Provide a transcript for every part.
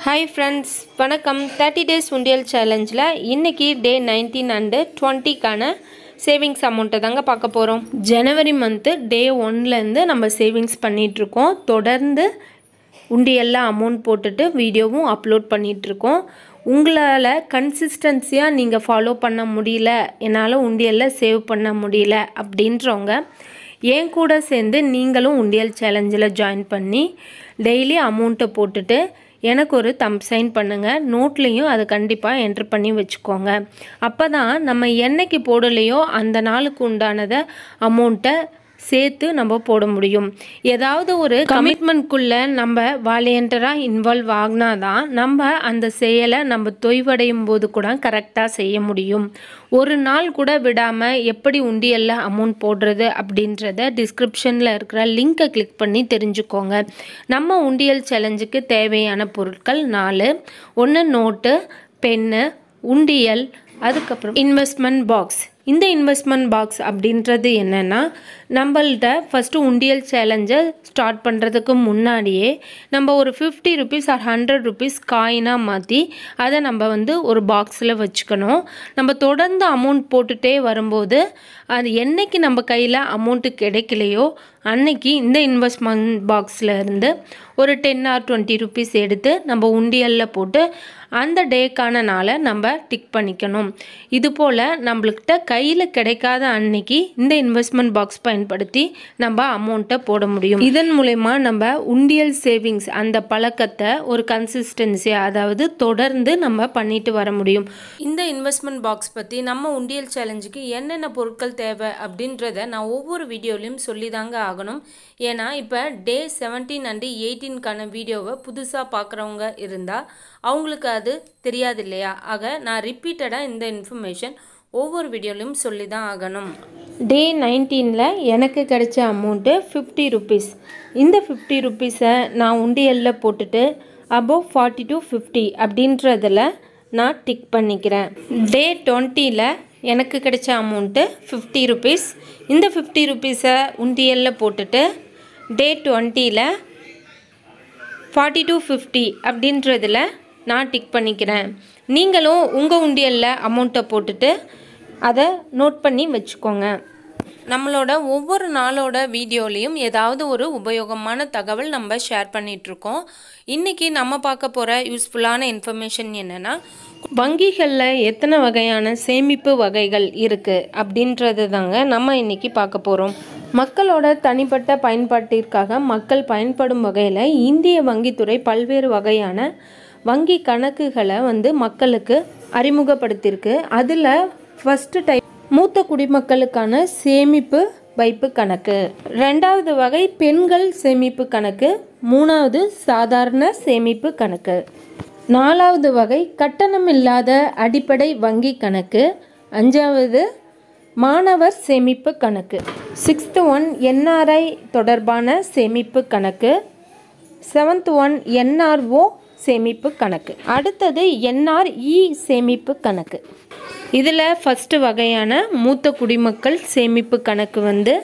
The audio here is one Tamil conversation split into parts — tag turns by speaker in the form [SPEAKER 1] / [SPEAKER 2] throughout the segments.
[SPEAKER 1] ஹாய் ஃப்ரெண்ட்ஸ் வணக்கம் தேர்ட்டி டேஸ் உண்டியல் சேலஞ்சில் இன்றைக்கி டே நைன்டீன் அண்டு டுவெண்ட்டிக்கான சேவிங்ஸ் அமௌண்ட்டை தாங்க பார்க்க போகிறோம் ஜனவரி மந்த்து டே ஒன்லேருந்து நம்ம சேவிங்ஸ் பண்ணிகிட்ருக்கோம் தொடர்ந்து உண்டியலில் அமௌண்ட் போட்டுட்டு வீடியோவும் அப்லோட் பண்ணிகிட்ருக்கோம் உங்களால் கன்சிஸ்டன்சியாக நீங்கள் ஃபாலோ பண்ண முடியல என்னால் உண்டியலில் சேவ் பண்ண முடியல அப்படின்றவங்க என் கூட சேர்ந்து நீங்களும் உண்டியல் சேலஞ்சில் ஜாயின் பண்ணி டெய்லி அமௌண்ட்டை போட்டுட்டு எனக்கு ஒரு தம் சைன் பண்ணுங்கள் நோட்லேயும் அதை கண்டிப்பாக என்ட்ரு பண்ணி வச்சுக்கோங்க அப்போ தான் நம்ம என்னைக்கு போடலையோ அந்த நாளுக்கு உண்டானதை அமௌண்ட்டை சேர்த்து நம்ம போட முடியும் ஏதாவது ஒரு கமிட்மெண்ட்குள்ளே நம்ம வாலியண்டராக இன்வால்வ் ஆகினா தான் நம்ம அந்த செயலை நம்ம தொய்வடையும் போது கூட கரெக்டாக செய்ய முடியும் ஒரு நாள் கூட விடாமல் எப்படி உண்டியலில் அமௌண்ட் போடுறது அப்படின்றத டிஸ்கிரிப்ஷனில் இருக்கிற லிங்கை கிளிக் பண்ணி தெரிஞ்சுக்கோங்க நம்ம உண்டியல் சேலஞ்சுக்கு தேவையான பொருட்கள் நாலு ஒன்று நோட்டு பென்னு உண்டியல் அதுக்கப்புறம் இன்வெஸ்ட்மெண்ட் பாக்ஸ் இந்த இன்வெஸ்ட்மெண்ட் பாக்ஸ் அப்படின்றது என்னென்னா நம்மள்ட்ட ஃபஸ்ட்டு உண்டியல் சேலஞ்சை ஸ்டார்ட் பண்ணுறதுக்கு முன்னாடியே நம்ம ஒரு fifty rupees or hundred rupees காயினாக மாற்றி அதை நம்ம வந்து ஒரு பாக்ஸில் வச்சுக்கணும் நம்ம தொடர்ந்து அமௌண்ட் போட்டுகிட்டே வரும்போது அது என்னைக்கு நம்ம கையில் அமௌண்ட்டு கிடைக்கலையோ அன்னைக்கு இந்த இன்வெஸ்ட்மெண்ட் பாக்ஸில் இருந்து ஒரு டென் ஆர் டுவெண்ட்டி ருபீஸ் எடுத்து நம்ம உண்டியலில் போட்டு அந்த டேக்கான நாளை நம்ம டிக் பண்ணிக்கணும் இது போல் நம்மளுக்கிட்ட கையில் கிடைக்காத அன்னைக்கு இந்த இன்வெஸ்ட்மெண்ட் பாக்ஸ் பயன்படுத்தி நம்ம அமௌண்ட்டை போட முடியும் இதன் மூலயமா நம்ம உண்டியல் சேவிங்ஸ் அந்த பழக்கத்தை ஒரு கன்சிஸ்டன்சி அதாவது தொடர்ந்து நம்ம பண்ணிட்டு வர முடியும் இந்த இன்வெஸ்ட்மெண்ட் பாக்ஸ் பற்றி நம்ம உண்டியல் சேலஞ்சுக்கு என்னென்ன பொருட்கள் தேவை அப்படின்றத நான் ஒவ்வொரு வீடியோலையும் சொல்லி தாங்க ஆகணும் ஏன்னா இப்போ டே செவன்டீன் அண்டு எயிட்டீன்கான வீடியோவை புதுசாக பார்க்குறவங்க இருந்தால் அவங்களுக்கு அது தெரியாது இல்லையா ஆக நான் ரிப்பீட்டடாக இந்த இன்ஃபர்மேஷன் ஒவ்வொரு வீடியோலையும் சொல்லி தான் ஆகணும் டே நைன்டீனில் எனக்கு கிடைச்ச அமௌண்ட்டு ஃபிஃப்டி ருபீஸ் இந்த ஃபிஃப்டி ருபீஸை நான் உண்டியலில் போட்டுட்டு அபோவ் ஃபார்ட்டி டு ஃபிஃப்டி அப்படின்றதில் நான் டிக் பண்ணிக்கிறேன் டே டுவெண்ட்டியில் எனக்கு கிடைச்ச அமௌண்ட்டு ஃபிஃப்டி ருபீஸ் இந்த ஃபிஃப்டி ருபீஸை உண்டியலில் போட்டுட்டு டே டுவெண்ட்டியில் ஃபார்ட்டி டு ஃபிஃப்டி அப்படின்றதில் நான் டிக் பண்ணிக்கிறேன் நீங்களும் உங்கள் உண்டியலில் அமௌண்ட்டை போட்டுட்டு அதை நோட் பண்ணி வச்சுக்கோங்க நம்மளோட ஒவ்வொரு நாளோட வீடியோலையும் ஏதாவது ஒரு உபயோகமான தகவல் நம்ம ஷேர் பண்ணிகிட்ருக்கோம் இன்றைக்கி நம்ம பார்க்க போகிற யூஸ்ஃபுல்லான இன்ஃபர்மேஷன் என்னென்னா வங்கிகளில் எத்தனை வகையான சேமிப்பு வகைகள் இருக்குது அப்படின்றது தாங்க நம்ம இன்றைக்கி பார்க்க போகிறோம் மக்களோட தனிப்பட்ட பயன்பாட்டிற்காக மக்கள் பயன்படும் வகையில் இந்திய வங்கித்துறை பல்வேறு வகையான வங்கி கணக்குகளை வந்து மக்களுக்கு அறிமுகப்படுத்தியிருக்கு அதில் ஃபஸ்ட்டு டைப் மூத்த குடிமக்களுக்கான சேமிப்பு வைப்பு கணக்கு ரெண்டாவது வகை பெண்கள் சேமிப்பு கணக்கு மூணாவது சாதாரண சேமிப்பு கணக்கு நாலாவது வகை கட்டணமில்லாத அடிப்படை வங்கி கணக்கு அஞ்சாவது மாணவர் சேமிப்பு கணக்கு சிக்ஸ்த்து ஒன் என்ஆர்ஐ தொடர்பான சேமிப்பு கணக்கு செவன்த் ஒன் என்ஆர்ஓ சேமிப்பு கணக்கு அடுத்தது என்ஆர்இ சேமிப்பு கணக்கு இதில் ஃபஸ்ட்டு வகையான மூத்த குடிமக்கள் சேமிப்பு கணக்கு வந்து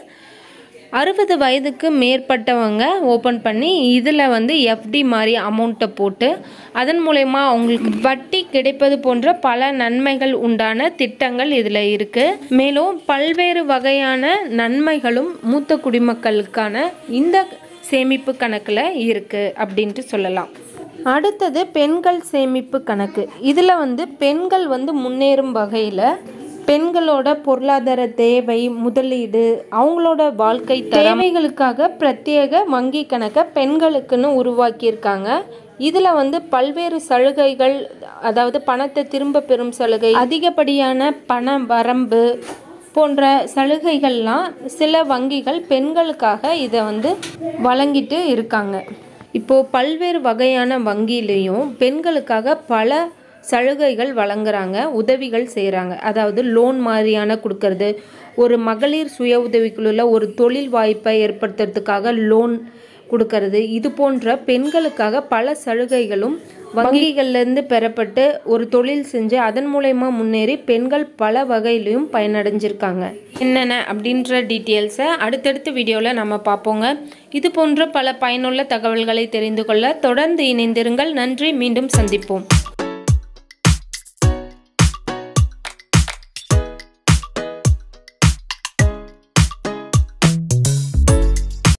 [SPEAKER 1] அறுபது வயதுக்கு மேற்பட்டவங்க ஓப்பன் பண்ணி இதில் வந்து எஃப்டி மாதிரி அமௌண்ட்டை போட்டு அதன் மூலயமா அவங்களுக்கு வட்டி கிடைப்பது போன்ற பல நன்மைகள் உண்டான திட்டங்கள் இதில் இருக்குது மேலும் பல்வேறு வகையான நன்மைகளும் மூத்த குடிமக்களுக்கான இந்த சேமிப்பு கணக்கில் இருக்குது அப்படின்ட்டு சொல்லலாம் அடுத்தது பெண்கள் சேமிப்பு கணக்கு இதில் வந்து பெண்கள் வந்து முன்னேறும் வகையில் பெண்களோட பொருளாதார தேவை முதலீடு அவங்களோட வாழ்க்கை தேவைகளுக்காக பிரத்யேக வங்கி கணக்கை பெண்களுக்குன்னு உருவாக்கியிருக்காங்க இதில் வந்து பல்வேறு சலுகைகள் அதாவது பணத்தை திரும்ப பெறும் சலுகை அதிகப்படியான பண வரம்பு போன்ற சலுகைகள்லாம் சில வங்கிகள் பெண்களுக்காக இதை வந்து வழங்கிட்டு இருக்காங்க இப்போது பல்வேறு வகையான வங்கியிலையும் பெண்களுக்காக பல சலுகைகள் வழங்குறாங்க உதவிகள் செய்கிறாங்க அதாவது லோன் மாதிரியான கொடுக்கறது ஒரு மகளிர் சுய உதவிக்குழுல ஒரு தொழில் வாய்ப்பை ஏற்படுத்துறதுக்காக லோன் கொடுக்கறது இது போன்ற பெண்களுக்காக பல சலுகைகளும் வங்கிகள்லேருந்து பெறப்பட்டு ஒரு தொழில் செஞ்சு அதன் மூலயமா முன்னேறி பெண்கள் பல வகையிலையும் பயனடைஞ்சிருக்காங்க என்னென்ன அப்படின்ற டீட்டெயில்ஸை அடுத்தடுத்த வீடியோவில் நம்ம பார்ப்போங்க இது போன்ற பல பயனுள்ள தகவல்களை தெரிந்து கொள்ள தொடர்ந்து இணைந்திருங்கள் நன்றி மீண்டும் சந்திப்போம்